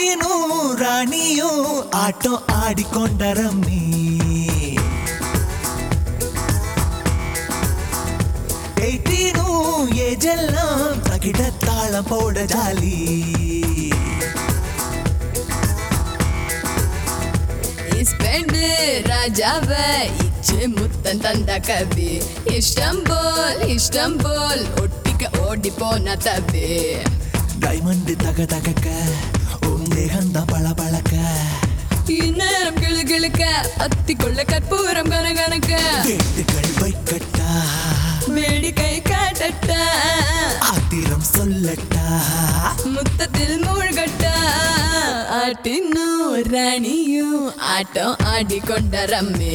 ஹாட்டினும் ராணியும் ஆட்டம் ஆடிக்கொண்ட ரம்மி எயிட்டீனும் ஏஜெல்லாம் தகிட தாளம் போட ஜாலி இஸ்பெண்டு ராஜாவ இச்சு முத்தன் தந்த கவி இஷ்டம் போல் இஷ்டம் போல் ஒட்டிக்க ஓடி போன தவி டைமண்ட் தக தகக்க உன் தேகந்தான் பள பழக்க இந்நேரம் கிளு கிளுக்க அத்தி கொள்ள கற்பூரம் கனகனக்க கேட்டுகள் வைக்கட்டா வேடிக்கை காட்டட்டா ஆத்திரம் சொல்லட்டா முத்தத்தில் மூழ்கட்டா ஆட்டினும் ராணியும் ஆட்டம் ஆடிக்கொண்ட ரம்மே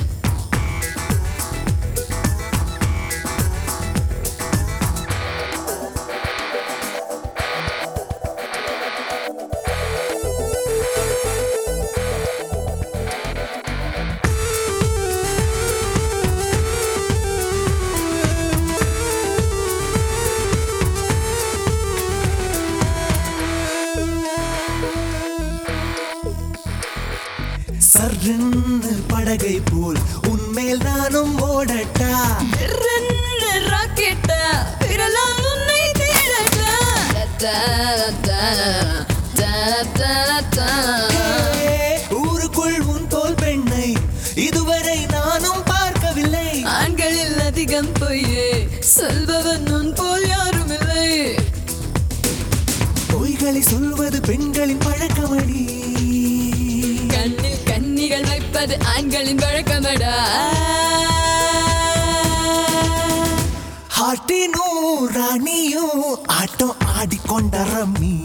சர்ன்னு படகை போல் உன்மேல் நானும் ஓடட்டா ரெண்டு ராக்கெட்டா விரலாம் உன்னை தேடட்டா தா, தா, தா, தா, தா. ஏ, ஊருக்குள் உன் போல் பெண்ணை இதுவரை நானும் பார்க்கவில்லை ஆண்களில் அதிகம் பொய்யே சொல்பவன் உன் போல் யாரும் இல்லை பொய்களை சொல்வது பெண்களின் பழக்கமடி கண்ணில் கண்ணிகள் வைப்பது ஆண்களின் வழக்கமடா ஹாட்டினும் ராணியும் ஆட்டம் ஆடிக்கொண்ட ரம்மி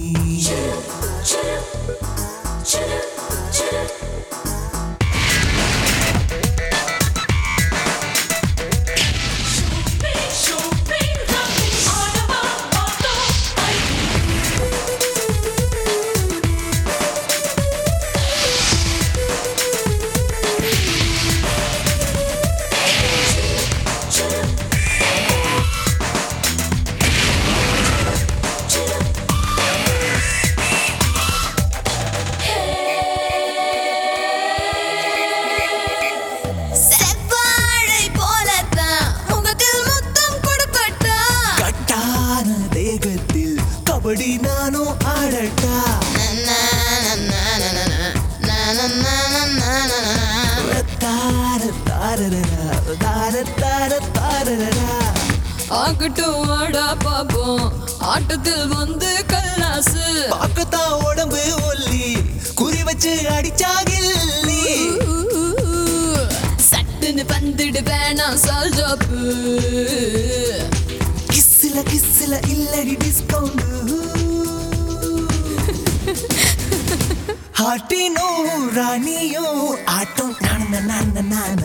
செவ்வாழை போலத்தான் முகத்தில் முத்தம் கொடுக்கட்டா கட்டான தேகத்தில் கபடி நானும் ஆடட்டா தார தாரரா தார தார தாரரா ஆகட்டும் வாடா பாப்போம் ஆட்டத்தில் வந்து கல்லாசு பார்க்கத்தான் உடம்பு ஒல்லி குறி வச்சு அடிச்சாகில்லி சட்டுன்னு வந்துடு வேணாம் சால் ஜாப்பு கிஸ்ல கிஸ்ல இல்லடி டிஸ்கவுண்ட் ஹாட்டினும் ராணியும் ஆட்டம் நான நான நான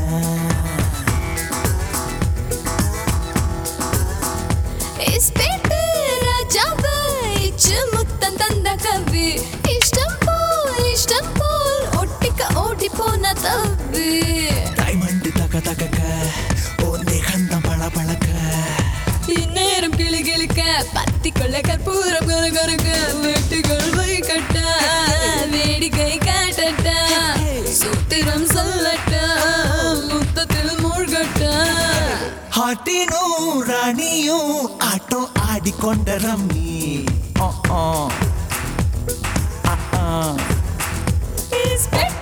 இஸ்பெட்டு ராஜாவ இச்சு முத்தம் தந்த கவி இஷ்டம் போல் இஷ்டம் போல் ஒட்டிக்க ஓடி போன தவி டைமண்ட் தக தகக்க உன் தேகந்தான் பள பழக்க இந்நேரம் கிளி கிளிக்க பத்தி கொள்ள கற்பூரம் கொர கொரக்க வெட்டுகள் வை கட்ட வேடிக்கை காட்டட்ட சூத்திரம் சொல்லட்ட முத்தத்தில் மூழ்கட்ட ஹாட்டினும் ராணியும் ஆட்டம் ஆடிக்கொண்ட ரம்மி ஆ, ஆ. ஆ, ஆ. இஸ்பெட்டு